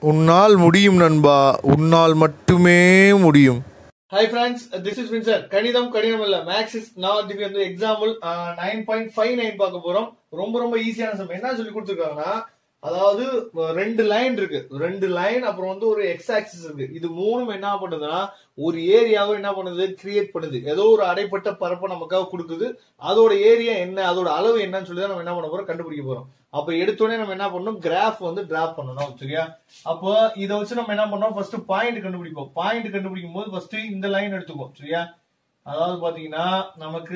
உன்னால் முடியும் நண்பா உன்னால் மட்டுமே முடியும் ஹாய் ஃப்ரெண்ட்ஸ் திஸ் இஸ் வின்சர் கணிதம் கடினம் இல்ல மேக்ஸ் இஸ் நான் இதுக்கு வந்து example nine point five nine பார்க்க போறோம் ரொம்ப ரொம்ப ஈஸியான சம் என்ன சொல்லி கொடுத்துருக்காங்கன்னா அதாவது அஹ், ரெண்டு லைன் இருக்கு ரெண்டு லைன் அப்புறம் வந்து ஒரு எக்ஸ் ஆக்சிஸ் இருக்கு இது மூணும் என்ன பண்ணுதுன்னா ஒரு ஏரியாவை என்ன பண்ணுது கிரியேட் பண்ணுது ஏதோ ஒரு அடைப்பட்ட பரப்பை நமக்காக கொடுக்குது அதோட ஏரியா என்ன அதோட அளவு என்னன்னு சொல்லி தான் நம்ம என்ன பண்ண போறோம் கண்டுபிடிக்க போறோம் அப்ப எடுத்தோடனே நம்ம என்ன பண்ணணும் கிராஃப் வந்து டிராப் பண்ணணும் சரியா அப்போ இதை வச்சு நம்ம என்ன பண்ணோம் ஃபர்ஸ்ட் பாயிண்ட் கண்டுபிடிப்போம் பாயிண்ட் கண்டுபிடிக்கும் போது ஃபர்ஸ்ட் இந்த லைன் எடுத்துக்குவோம் சரியா அதாவது பாத்தீங்கன்னா நமக்கு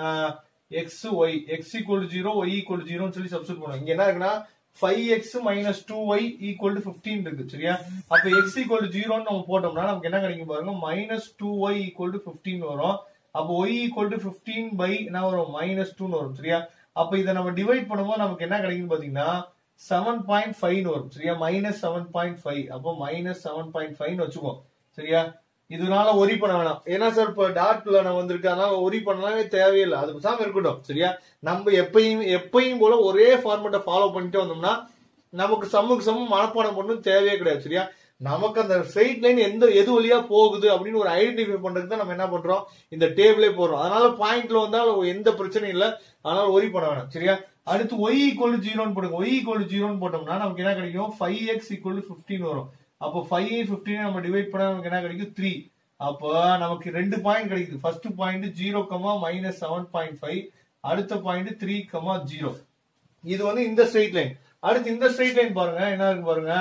x y x equal zero y equal ஜீரோன்னு சொல்லி சப்ஸ்டிட் பண்ணுவோம் இங்க என்ன இருக்குன்னா five x minus two y equal to fifteen இருக்கு சரியா அப்ப எக்ஸ் ஈக்குவல் ஜீரோன்னு நம்ம போட்டோம்னா நமக்கு என்ன கிடைக்கும் பாருங்க minus two y equal to fifteen வரும் அப்போ y equal to fifteen by என்ன வரும் மைனஸ் டூன்னு வரும் சரியா அப்ப இதை நம்ம டிவைட் பண்ணும்போது நமக்கு என்ன கிடைக்கும் பாத்தீங்கன்னா செவன் பாயிண்ட் ஃபைவ் வரும் சரியா மைனஸ் செவன் பாயிண்ட் ஃபைவ் அப்போ மைனஸ் செவன் பாயிண்ட் ஃபைவ் வச்சுக்கோ சரியா இதனால ஒரி பண்ண வேணாம் ஏன்னா சார் இப்ப டாட்ல நான் வந்திருக்கு அதனால ஒரி பண்ணவே தேவையில்லை அது பேசாம இருக்கட்டும் சரியா நம்ம எப்பயும் எப்பயும் போல ஒரே ஃபார்மேட்டை ஃபாலோ பண்ணிட்டு வந்தோம்னா நமக்கு சம்முக்கு சம்மு மனப்பாடம் பண்ணணும் தேவையே கிடையாது சரியா நமக்கு அந்த ஸ்ட்ரெயிட் லைன் எந்த எது வழியா போகுது அப்படின்னு ஒரு ஐடென்டிஃபை பண்றதுக்கு தான் நம்ம என்ன பண்றோம் இந்த டேபிளே போடுறோம் அதனால பாயிண்ட்ல வந்தாலும் எந்த பிரச்சனையும் இல்லை அதனால ஒரி பண்ண வேணாம் சரியா அடுத்து ஒய் ஈக்குவல் ஜீரோன்னு போடுங்க ஒய் ஈக்குவல் ஜீரோன்னு போட்டோம்னா நமக்கு என்ன கிடைக்கும் ஃபைவ் எக்ஸ் ஈக்குவல் ஃபிஃப்டீன் வரும் அப்போ ஃபைவ் ஃபிஃப்டீன் நம்ம டிவைட் பண்ணா நமக்கு என்ன கிடைக்கும் த்ரீ அப்போ நமக்கு ரெண்டு பாயிண்ட் கிடைக்குது first point zero comma minus seven point five அடுத்த பாயிண்ட் த்ரீ கமா ஜீரோ இது வந்து இந்த ஸ்ட்ரெயிட் லைன் அடுத்து இந்த ஸ்ட்ரெயிட் லைன் பாருங்க என்ன இருக்கு பாருங்க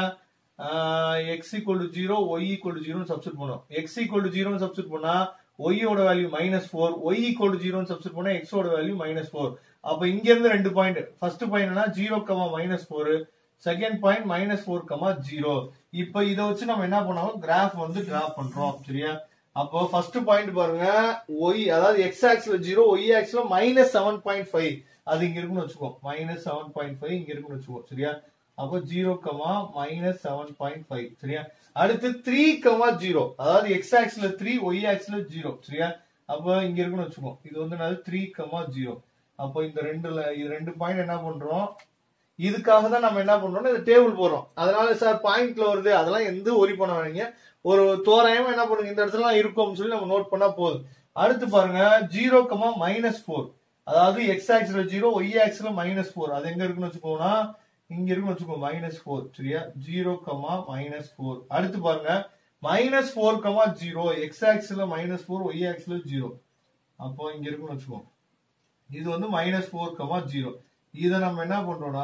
x equal to zero y equal to ஜீரோன்னு சப்ஸ்டிட் பண்ணும் எக்ஸ் ஈக்குவல் டு ஜீரோன்னு சப்ஸ்டிட் பண்ணா ஒய்யோட value minus four y equal to ஜீரோன்னு சப்ஸ்டிட் பண்ணா எக்ஸோட வேல்யூ மைனஸ் ஃபோர் அப்ப இங்க இருந்து ரெண்டு பாயிண்ட் ஃபர்ஸ்ட் பாயிண்ட்னா zero comma minus four second point minus four comma zero இப்ப இதை வச்சு நம்ம என்ன பண்ணோம் கிராஃப் வந்து டிராப் பண்றோம் சரியா அப்போ ஃபர்ஸ்ட் பாயிண்ட் பாருங்க ஒய் அதாவது எக்ஸ் ஆக்ஸ்ல ஜீரோ ஒய் ஆக்ஸ்ல மைனஸ் செவன் பாயிண்ட் ஃபைவ் அது இங்க இருக்குன்னு வச்சுக்கோ மைனஸ் செவன் பாயிண்ட் ஃபைவ் இங்க இருக்குன்னு வச்சுக்கோ சரியா அப்போ zero comma minus seven point five சரியா அடுத்து த்ரீ கமா ஜீரோ அதாவது எக்ஸ் ஆக்ஸ்ல த்ரீ ஒய் ஆக்ஸ்ல ஜீரோ சரியா அப்போ இங்க இருக்குன்னு வச்சுக்கோ இது வந்து த்ரீ கமா ஜீரோ அப்போ இந்த ரெண்டுல இது ரெண்டு பாயிண்ட் என்ன பண்றோம் இதுக்காக தான் நம்ம என்ன பண்றோம்னா இந்த டேபிள் போடுறோம் அதனால சார் பாயிண்ட்ல வருது அதெல்லாம் எந்த ஒரி பண்ண வேணீங்க ஒரு தோராயமா என்ன பண்ணுங்க இந்த இடத்துல இருக்கும்னு சொல்லி நம்ம நோட் பண்ணா போதும் அடுத்து பாருங்க ஜீரோ கமா மைனஸ் ஃபோர் அதாவது எக்ஸ் ஆக்ஸ்ல ஜீரோ ஒய் ஆக்ஸ்ல மைனஸ் ஃபோர் அது எங்க இருக்குன்னு வச்சுக்கோனா இங்க இருக்குன்னு வச்சுக்கோ மைனஸ் ஃபோர் சரியா ஜீரோ கமா மைனஸ் ஃபோர் அடுத்து பாருங்க minus four comma zero x ஆக்ஸ்ல மைனஸ் ஃபோர் ஒய் ஆக்ஸ்ல ஜீரோ அப்போ இங்க இருக்குன்னு வச்சுக்கோ இது வந்து மைனஸ் ஃபோர் கமா ஜீரோ இதை நம்ம என்ன பண்றோம்னா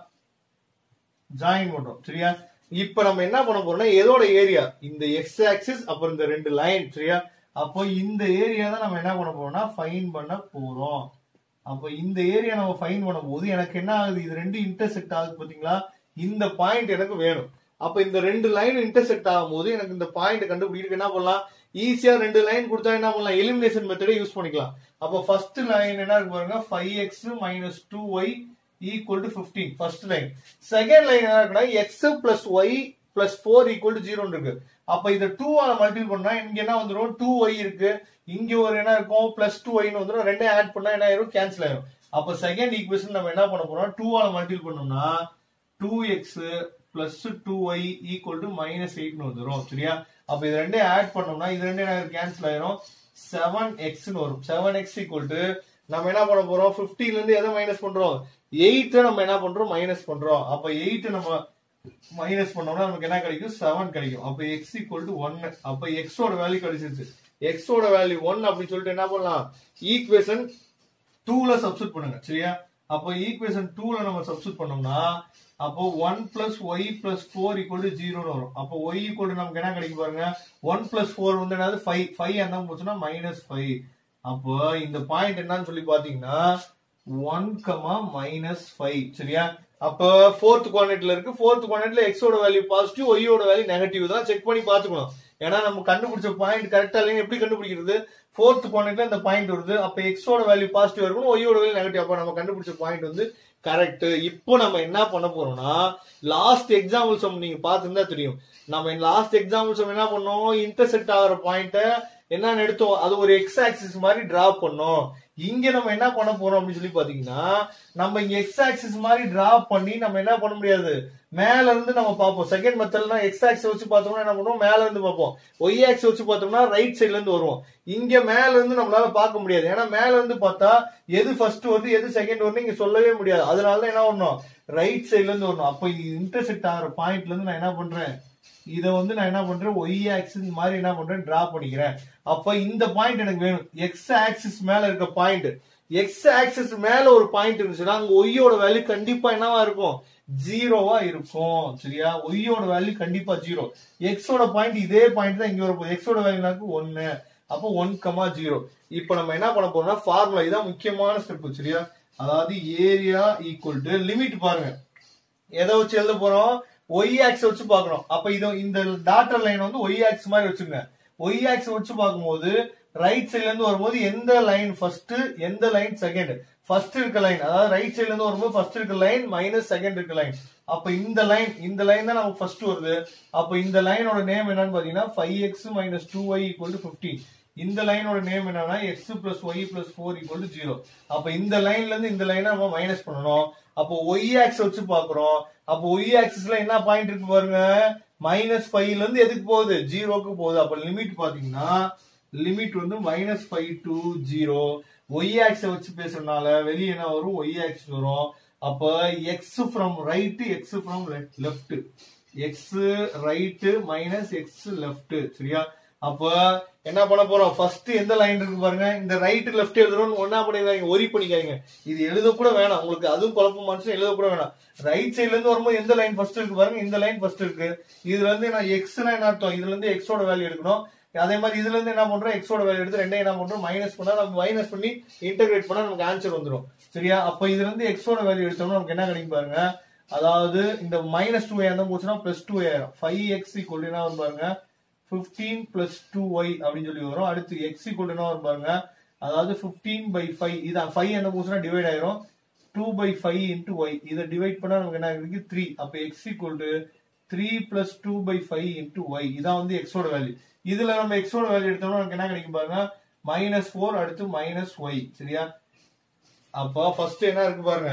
ஜாயின் பண்றோம் சரியா இப்ப நம்ம என்ன பண்ண போறோம்னா எதோட ஏரியா இந்த எக்ஸ் ஆக்சிஸ் அப்புறம் இந்த ரெண்டு லைன் சரியா அப்போ இந்த ஏரியா தான் நம்ம என்ன பண்ண போறோம்னா ஃபைன் பண்ண போறோம் அப்போ இந்த ஏரியா நம்ம ஃபைன் பண்ணும் போது எனக்கு என்ன ஆகுது இது ரெண்டு இன்டர்செக்ட் ஆகுது பாத்தீங்களா இந்த பாயிண்ட் எனக்கு வேணும் அப்ப இந்த ரெண்டு லைன் இன்டர்செக்ட் ஆகும்போது எனக்கு இந்த பாயிண்ட் கண்டுபிடிக்க என்ன பண்ணலாம் ஈஸியா ரெண்டு லைன் கொடுத்தா என்ன பண்ணலாம் எலிமினேஷன் மெத்தடே யூஸ் பண்ணிக்கலாம் அப்போ ஃபர்ஸ்ட் லைன் என்ன இருக்கு பாருங்க five x minus two y equal to fifteen first line second line என்ன இருக்குன்னா x plus y plus four equal to zero இருக்கு அப்ப இதை டூ ஆல மல்டிபிள் பண்ணா இங்க என்ன வந்துடும் டூ ஒய் இருக்கு இங்க ஒரு என்ன இருக்கும் பிளஸ் டூ ஒய்னு வந்துடும் ரெண்டே ஆட் பண்ணா என்ன ஆயிரும் கேன்சல் ஆயிரும் அப்ப செகண்ட் ஈக்குவேஷன் நம்ம என்ன பண்ண போறோம் டூ ஆல மல்டிபிள் பண்ணோம்னா two x plus two y equal to minus எயிட்னு வந்துடும் சரியா அப்ப இது ரெண்டே ஆட் பண்ணோம்னா இது ரெண்டே கேன்சல் ஆயிரும் செவன் எக்ஸ்னு வரும் செவன் எக்ஸ் ஈக்குவல் டு நம்ம என்ன பண்ண போறோம் 15 ல இருந்து எதை மைனஸ் பண்றோம் எயிட் நம்ம என்ன பண்றோம் மைனஸ் பண்றோம் அப்ப எயிட் நம்ம மைனஸ் பண்ணோம்னா நமக்கு என்ன கிடைக்கும் செவன் கிடைக்கும் அப்ப எக்ஸ் ஈக்குவல் டு ஒன்னு அப்ப எக்ஸோட வேல்யூ கிடைச்சிருச்சு எக்ஸோட வேல்யூ ஒன் அப்படின்னு சொல்லிட்டு என்ன பண்ணலாம் ஈக்குவேஷன் டூல சப்ஸ்டிட் பண்ணுங்க சரியா அப்போ ஈக்குவேஷன் டூல நம்ம சப்ஸ்டிட் பண்ணோம்னா அப்போ one plus y plus four equal to ஜீரோன்னு வரும் அப்போ ஒய் ஈக்குவல் நமக்கு என்ன கிடைக்கும் பாருங்க ஒன் பிளஸ் ஃபோர் வந்து என்னது ஃபைவ் ஃபைவ் என்ன போச்சுன்னா மைனஸ் ஃபைவ் அப்போ இந்த பாயிண்ட் என்னன்னு சொல்லி பாத்தீங்கன்னா ஒன் கமா மைனஸ் ஃபைவ் சரியா அப்போ ஃபோர்த் குவாடினேட்ல இருக்கு ஃபோர்த் குவாடினேட்ல எக்ஸோட வேல்யூ பாசிட்டிவ் ஒய்யோட வேல்யூ நெகட்டிவ் தான் செக் பண்ணி பாத்துக்கணும் ஏன்னா நம்ம கண்டுபிடிச்ச பாயிண்ட் கரெக்டா இல்லைன்னு எப்படி கண்டுபிடிக்கிறது ஃபோர்த் குவாடினேட்ல இந்த பாயிண்ட் வருது அப்ப எக்ஸோட வேல்யூ பாசிட்டிவ் இருக்கணும் ஒய்யோட வேல்யூ நெகட்டிவ் அப்ப நம்ம கண்டுபிடிச்ச பாயிண்ட் வந்து கரெக்ட் இப்போ நம்ம என்ன பண்ண போறோம்னா லாஸ்ட் எக்ஸாம்பிள் சம் நீங்க பார்த்துருந்தா தெரியும் நம்ம லாஸ்ட் எக்ஸாம்பிள் சம் என்ன பண்ணோம் இன்டர்செக்ட் ஆகிற பாயிண்ட என்னன்னு எடுத்தோம் அது ஒரு எக்ஸ் ஆக்சிஸ் மாதிரி டிரா பண்ணோம் இங்க நம்ம என்ன பண்ண போறோம் அப்படின்னு சொல்லி பாத்தீங்கன்னா நம்ம இங்க எக்ஸ் ஆக்சிஸ் மாதிரி டிரா பண்ணி நம்ம என்ன பண்ண முடியாது மேல இருந்து நம்ம பார்ப்போம் செகண்ட் மெத்தட்னா எக்ஸ் ஆக்ஸ் வச்சு பார்த்தோம்னா என்ன பண்ணுவோம் மேல இருந்து பார்ப்போம் ஒய் ஆக்ஸ் வச்சு பார்த்தோம்னா ரைட் சைடுல இருந்து வருவோம் இங்க மேல இருந்து நம்மளால பார்க்க முடியாது ஏன்னா மேல இருந்து பார்த்தா எது ஃபர்ஸ்ட் வருது எது செகண்ட் வருது இங்க சொல்லவே முடியாது அதனால தான் என்ன வரணும் ரைட் சைடுல இருந்து வரணும் அப்ப இது இன்டர்செக்ட் ஆகிற பாயிண்ட்ல இருந்து நான் என்ன பண்றேன் இத வந்து நான் என்ன பண்றேன் ஒய் ஆக்சிஸ் மாதிரி என்ன பண்றேன் டிரா பண்ணிக்கிறேன் அப்ப இந்த பாயிண்ட் எனக்கு வேணும் எக்ஸ் ஆக்சிஸ் மேல இருக்க பாயிண்ட் எக்ஸ் ஆக்சிஸ் மேல ஒரு பாயிண்ட் இருந்துச்சுன்னா அங்க ஒய்யோட வேல்யூ கண்டிப்பா என்னவா இருக்கும் ஜீரோவா இருக்கும் சரியா ஒய்யோட வேல்யூ கண்டிப்பா ஜீரோ எக்ஸோட பாயிண்ட் இதே பாயிண்ட் தான் இங்க வரப்போகுது எக்ஸோட வேல்யூனாக்கு ஒன்னு அப்போ ஒன் கமா ஜீரோ இப்போ நம்ம என்ன பண்ண போறோம்னா ஃபார்முலா இதான் முக்கியமான ஸ்டெப் சரியா அதாவது ஏரியா ஈக்குவல் டு லிமிட் பாருங்க எதை வச்சு எழுத போறோம் ஒய் ஆக்ஸ் வச்சு பார்க்கணும் அப்ப இது இந்த டாட்டர் லைன் வந்து ஒய் ஆக்ஸ் மாதிரி வச்சுங்க ஒய் ஆக்ஸ் வச்சு பார்க்கும்போது ரைட் சைடுல இருந்து வரும்போது எந்த லைன் ஃபர்ஸ்ட் எந்த லைன் செகண்ட் ஃபர்ஸ்ட் இருக்க லைன் அதாவது ரைட் சைடுல இருந்து வரும்போது ஃபர்ஸ்ட் இருக்க லைன் மைனஸ் செகண்ட் இருக்க லைன் அப்ப இந்த லைன் இந்த லைன் தான் நமக்கு ஃபர்ஸ்ட் வருது அப்ப இந்த லைனோட நேம் என்னன்னு பாத்தீங்கன்னா five x minus two y equal to fifteen இந்த லைனோட நேம் என்னன்னா x plus y plus four equal to zero அப்ப இந்த லைன்ல இருந்து இந்த லைனை நம்ம மைனஸ் பண்ணணும் அப்போ ஒய் ஆக்ஸ் வச்சு பாக்குறோம் அப்போ ஒய் ஆக்சிஸ்ல என்ன பாயிண்ட் இருக்கு பாருங்க மைனஸ் ஃபைவ்ல இருந்து எதுக்கு போகுது ஜீரோக்கு போகுது அப்ப லிமிட் பாத்தீங்கன்னா லிமிட் வந்து minus five to zero y axis வச்சு பேசுறதுனால வெளியே என்ன வரும் ஒய் ஆக்ஸ் வரும் அப்ப x from right x from left x right minus x left சரியா அப்ப என்ன பண்ண போறோம் ஃபர்ஸ்ட் எந்த லைன் இருக்கு பாருங்க இந்த ரைட் லெஃப்ட் எழுதுறோம்னு ஒன்னா பண்ணிடுறாங்க ஒரி பண்ணிக்காதீங்க இது எழுத கூட வேணாம் உங்களுக்கு அதுவும் குழப்பம் மனுஷன் எழுத கூட வேணாம் ரைட் சைடுல இருந்து வரும்போது எந்த லைன் ஃபர்ஸ்ட் இருக்கு பாருங்க இந்த லைன் ஃபர்ஸ்ட் இருக்கு இதுல இருந்து நான் எக்ஸ்னா என்ன அர்த்தம் இதுல இருந்து எக்ஸோட வேல்யூ எடுக்கணும் அதே மாதிரி இதுல இருந்து என்ன பண்றோம் எக்ஸோட வேல்யூ எடுத்து ரெண்டையும் என்ன பண்றோம் மைனஸ் பண்ணா நம்ம மைனஸ் பண்ணி இன்டகிரேட் பண்ணா நமக்கு ஆன்சர் வந்துடும் சரியா அப்ப இதுல இருந்து எக்ஸோட வேல்யூ எடுத்தோம்னா நமக்கு என்ன கிடைக்கும் பாருங்க அதாவது இந்த மைனஸ் டூ ஆயிரம் போச்சுன்னா பிளஸ் டூ ஆயிரம் ஃபைவ் எக்ஸ் ஈக்குவல் என்ன வரும் பாருங்க பிப்டீன் பிளஸ் டூ ஒய் அப்படின்னு சொல்லி வரும் அடுத்து எக்ஸ் ஈக்குவல் என்ன வரும் பாருங்க அதாவது பிப்டீன் பை ஃபைவ் இதான் ஃபைவ் என்ன போச்சுன்னா டிவைட் ஆயிரும் two by five into y இதை டிவைட் பண்ணா நமக்கு என்ன கிடைக்கு த்ரீ அப்ப x equal to three plus two by five into y இதான் வந்து எக்ஸோட வேல்யூ இதுல நம்ம எக்ஸோட வேல்யூ எடுத்தோம்னா நமக்கு என்ன கிடைக்கும் பாருங்க மைனஸ் ஃபோர் அடுத்து மைனஸ் ஒய் சரியா அப்ப ஃபர்ஸ்ட் என்ன இருக்கு பாருங்க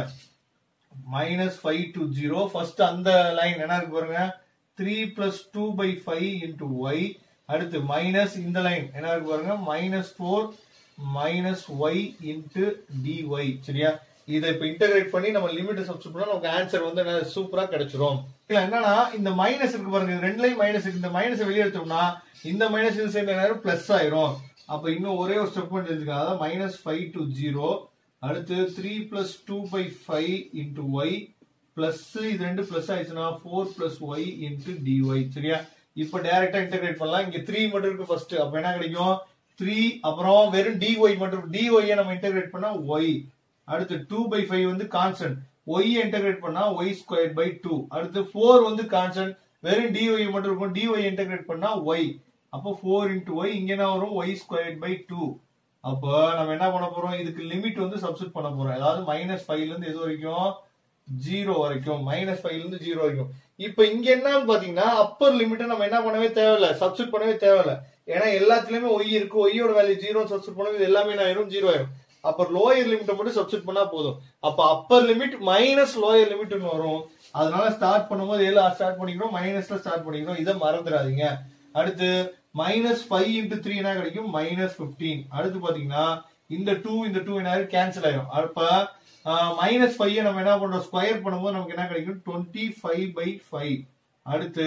minus five to zero first அந்த லைன் என்ன இருக்கு பாருங்க three plus two by five into y அடுத்து மைனஸ் இந்த லைன் என்ன இருக்கு பாருங்க minus four minus y into dy சரியா இதை இப்ப இன்டகிரேட் பண்ணி நம்ம லிமிட் சப்ஸ்டிட் பண்ணா நமக்கு ஆன்சர் வந்து என்ன சூப்பரா கிடைச்சிரும் இல்ல என்னன்னா இந்த மைனஸ் இருக்கு பாருங்க இது ரெண்டுலயும் மைனஸ் இருக்கு இந்த மைனஸ் வெளியே எடுத்தோம்னா இந்த மைனஸ் இது சேர்ந்த நேரம் பிளஸ் ஆயிரும் அப்ப இன்னும் ஒரே ஒரு ஸ்டெப் பண்ணி எழுதிக்கலாம் அதாவது மைனஸ் ஃபைவ் டு ஜீரோ அடுத்து three plus two by five into y plus இது ரெண்டு பிளஸ் ஆயிடுச்சுன்னா four plus y into dy சரியா இப்ப டைரக்டா இன்டகிரேட் பண்ணலாம் இங்க த்ரீ மட்டும் இருக்கு ஃபர்ஸ்ட் அப்ப என்ன கிடைக்கும் த்ரீ அப்புறம் வெறும் டிஒய் மட்டும் டிஒய் நம்ம இன்டகிரேட் பண்ணா ஒய் அடுத்து டூ பை ஃபைவ் வந்து கான்ஸ்டன்ட் ஒய் இன்டகிரேட் பண்ணா ஒய் ஸ்கொயர் பை டூ அடுத்து ஃபோர் வந்து கான்ஸ்டன்ட் வெறும் டிஒய் மட்டும் இருக்கும் டிஒய் இன்டகிரேட் பண்ணா ஒய் அப்போ ஃபோர் இன்டூ ஒய் இங்க என்ன வரும் ஒய் ஸ்கொயர் பை டூ அப்ப நம்ம என்ன பண்ண போறோம் இதுக்கு லிமிட் வந்து சப்ஸ்டிட் பண்ண போறோம் அதாவது மைனஸ் ஃபைவ்ல இருந்து எது வரைக்கும் ஜீரோ வரைக்கும் மைனஸ் ஃபைவ்ல இருந்து ஜீரோ வரைக்கும் இப்ப இங்க என்னன்னு பாத்தீங்கன்னா அப்பர் லிமிட்டை நம்ம என்ன பண்ணவே தேவையில்ல சப்ஸ்டிட் பண்ணவே தேவையில்ல ஏன்னா எல்லாத்துலயுமே ஒய் இருக்கு ஒய்யோட வேல்யூ ஜீரோ சப்ஸ்டிட் பண்ணவே இது எல்லாமே என்ன ஆயிரும் ஜீரோ ஆயிரும் அப்ப லோயர் லிமிட்டை மட்டும் சப்ஸ்டிட் பண்ணா போதும் அப்ப அப்பர் லிமிட் மைனஸ் லோயர் லிமிட்னு வரும் அதனால ஸ்டார்ட் பண்ணும்போது எதுல ஸ்டார்ட் பண்ணிக்கிறோம் மைனஸ்ல ஸ்டார்ட் பண்ணிக்கிறோம் இதை மறந்துடாதீங்க அடுத்து மைனஸ் ஃபைவ் இன்டு த்ரீ என்ன கிடைக்கும் மைனஸ் பிப்டீன் அடுத்து பாத்தீங்கன்னா இந்த டூ இந்த டூ என்ன கேன்சல் ஆயிரும் அப்ப மைனஸ் ஃபைவ் நம்ம என்ன பண்றோம் ஸ்கொயர் பண்ணும்போது நமக்கு என்ன கிடைக்கும் டுவெண்ட்டி ஃபைவ் பை ஃபைவ் அடுத்து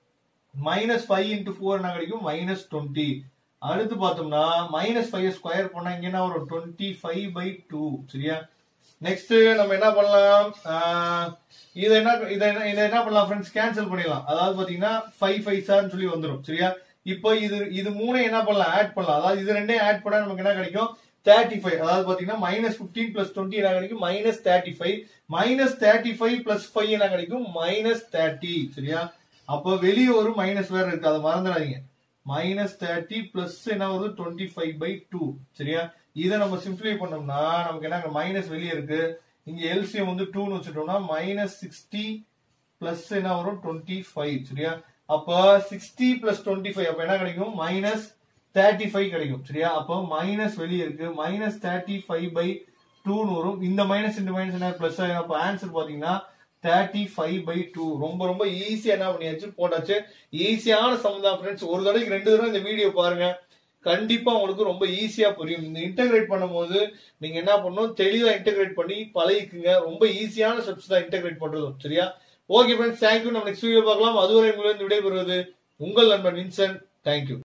மைனஸ் ஃபைவ் இன்டு ஃபோர் என்ன கிடைக்கும் மைனஸ் டுவெண்ட்டி அடுத்து பார்த்தோம்னா மைனஸ் ஃபைவ் ஸ்கொயர் பண்ணா இங்க என்ன வரும் டுவெண்ட்டி ஃபைவ் பை டூ சரியா நெக்ஸ்ட் நம்ம என்ன பண்ணலாம் ஆஹ் இதை என்ன இதை என்ன இதை என்ன பண்ணலாம் ஃப்ரெண்ட்ஸ் கேன்சல் பண்ணிடலாம் அதாவது பாத்தீங்கன்னா ஃபைவ் ஃபைவ் சார்னு சொல்லி வந்துடும் சரியா இப்போ இது இது மூணு என்ன பண்ணலாம் ஆட் பண்ணலாம் அதாவது இது ரெண்டையும் ஆட் பண்ணா நமக்கு என்ன கிடைக்கும் தேர்ட்டி ஃபைவ் அதாவது பாத்தீங்கன்னா மைனஸ் பிப்டீன் பிளஸ் டுவெண்ட்டி என்ன கிடைக்கும் minus thirty five minus thirty five plus five என்ன கிடைக்கும் மைனஸ் தேர்ட்டி சரியா அப்போ வெளியே ஒரு மைனஸ் வேற இருக்கு அதை மறந்துடாதீங்க மைனஸ் தேர்ட்டி பிளஸ் என்ன வருது டுவெண்ட்டி ஃபைவ் பை டூ சரியா இதை நம்ம சிம்பிளை பண்ணோம்னா நமக்கு என்ன மைனஸ் வெளியே இருக்கு இங்க எல்சிஎம் வந்து டூன்னு வச்சுட்டோம்னா மைனஸ் சிக்ஸ்டி பிளஸ் என்ன வரும் டுவெண்ட்டி ஃபைவ் சரியா அப்ப சிக்ஸ்டி பிளஸ் டுவெண்ட்டி ஃபைவ் அப்ப என்ன கிடைக்கும் மைனஸ் தேர்ட்டி ஃபைவ் கிடைக்கும் சரியா அப்போ மைனஸ் வெளியே இருக்கு மைனஸ் தேர்ட்டி ஃபைவ் பை டூன்னு வரும் இந்த மைனஸ் இந்த மைனஸ் என்ன பிளஸ் ஆகும் அப்போ ஆன்சர் பாத்தீங்கன்னா தேர்ட்டி ஃபைவ் பை டூ ரொம்ப ரொம்ப ஈஸியா என்ன பண்ணியாச்சு போட்டாச்சு ஈஸியான சம் தான் ஃப்ரெண்ட்ஸ் ஒரு தடவைக்கு ரெண்டு தடவை இந்த வீடியோ பாருங்க கண்டிப்பா உங்களுக்கு ரொம்ப ஈஸியா புரியும் இந்த இன்டகிரேட் பண்ணும்போது நீங்க என்ன பண்ணணும் தெளிவா இன்டகிரேட் பண்ணி பழகிக்குங்க ரொம்ப ஈஸியான ஸ்டெப்ஸ் தான் இன்டகிரேட் பண்றது சரியா ஓகே ஃப்ரெண்ட்ஸ் தேங்க்யூ நம்ம நெக்ஸ்ட் வீடியோ பார்க்கலாம் அதுவரை உங்களிருந்து விடைபெறுவது உங்கள் நண்பன் வின்சன் தேங்க்யூ